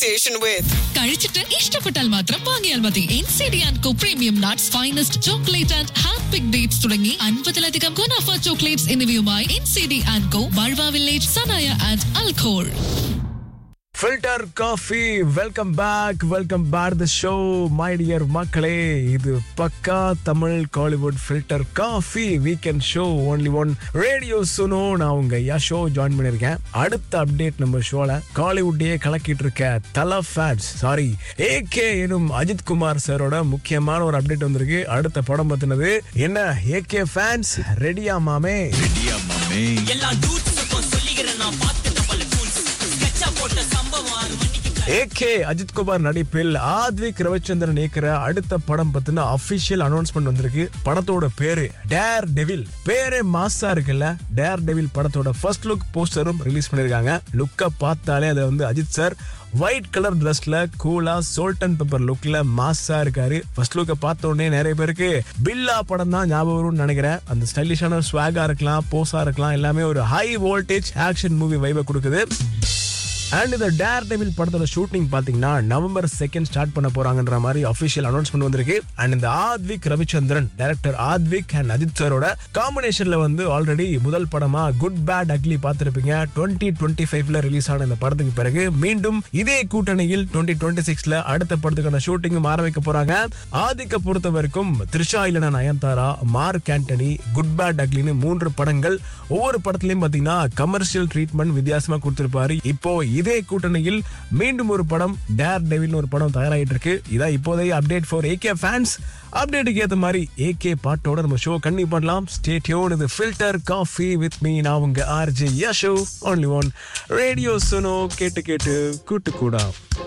association with. കഴിച്ചിട്ട് ഇഷ്ടപ്പെട്ടാൽ മാത്രം വാങ്ങിയാൽ മതി N C D and co premium nuts finest chocolate and hand pick dates തുടങ്ങി അൻപതിലധികം ഗുണാഫ ചോക്ലേറ്റ്സ് എന്നിവയുമായി N C D and co ബൾവ വില്ലേജ് സനായ ആൻഡ് അൽഖോൾ filter coffee welcome back welcome back the show my dear மக்களே இது பக்கா Tamil Kollywood filter coffee weekend show only one radio Suno நான் உங்க யா ஷோ ஜாயின் பண்ணியிருக்கேன் அடுத்த அப்டேட் நம்ம ஷோல காலிவுட்டையே கலக்கிட்டு இருக்க தல ஃபேன்ஸ் சாரி ஏகே எனும் அஜித் குமார் சாரோட முக்கியமான ஒரு அப்டேட் வந்திருக்கு அடுத்த படம் பத்தினது என்ன ஏகே ஃபேன்ஸ் ரெடியா மாமே எல்லா டூட்ஸுக்கும் சொல்லிக்கிறேன் நான் பார்த்துட்ட பல டூல்ஸ் ஸ்கெட்சா போட்ட சம்பவம் ஆறு மணிக்கு ஏகே அஜித் குமார் நடிப்பில் ஆத்விக் ரவிச்சந்திரன் இயக்குற அடுத்த படம் பத்தின அபிஷியல் அனௌன்ஸ்மெண்ட் வந்திருக்கு படத்தோட பேரு டேர் டெவில் பேரே மாசா இருக்குல்ல டேர் டெவில் படத்தோட ஃபர்ஸ்ட் லுக் போஸ்டரும் ரிலீஸ் பண்ணிருக்காங்க லுக்க பார்த்தாலே அதுல வந்து அஜித் சார் ஒயிட் கலர் ட்ரெஸ்ல கூலா சோல்டன் பெப்பர் லுக்ல மாசா இருக்காரு ஃபர்ஸ்ட் லுக்க பார்த்த உடனே நிறைய பேருக்கு பில்லா படம் தான் ஞாபகம் வரும்னு நினைக்கிறேன் அந்த ஸ்டைலிஷான ஸ்வாகா இருக்கலாம் போஸா இருக்கலாம் எல்லாமே ஒரு ஹை வோல்டேஜ் ஆக்ஷன் மூவி வைபை கொடுக்குது அண்ட் இந்த டேர் டெவில் படத்தோட ஷூட்டிங் பாத்தீங்கன்னா நவம்பர் செகண்ட் ஸ்டார்ட் பண்ண போறாங்கன்ற மாதிரி அபிஷியல் அனௌன்ஸ்மெண்ட் வந்திருக்கு அண்ட் இந்த ஆத்விக் ரவிச்சந்திரன் டைரக்டர் ஆத்விக் அண்ட் அஜித் சாரோட காம்பினேஷன்ல வந்து ஆல்ரெடி முதல் படமா குட் பேட் அக்லி பார்த்திருப்பீங்க டுவெண்ட்டி டுவெண்ட்டி ஃபைவ்ல ரிலீஸ் ஆன இந்த படத்துக்கு பிறகு மீண்டும் இதே கூட்டணியில் டுவெண்ட்டி டுவெண்ட்டி சிக்ஸ்ல அடுத்த படத்துக்கான ஷூட்டிங்கும் ஆரம்பிக்க போறாங்க ஆதிக்க பொறுத்த வரைக்கும் த்ரிஷா இல்லனா Nayanthara Mark Antony Good Bad அக்லின்னு மூன்று படங்கள் ஒவ்வொரு படத்துலயும் பாத்தீங்கன்னா கமர்ஷியல் ட்ரீட்மெண்ட் வித்தியாசமா கொடுத்திருப்பாரு இப்போ இதே கூட்டணியில் மீண்டும் ஒரு படம் டேர் டெவில்னு ஒரு படம் தயாராகிட்டு இருக்கு இதான் இப்போதைய அப்டேட் ஃபார் ஏகே ஃபேன்ஸ் அப்டேட்டுக்கு ஏத்த மாதிரி ஏகே பாட்டோட நம்ம ஷோ கண்ணி பண்ணலாம் ஸ்டே டியூன் இது ஃபில்டர் காஃபி வித் மீ நான் உங்க RJ Yasho only one radio Suno கேட்டு கேட்டு கூட்டு கூடா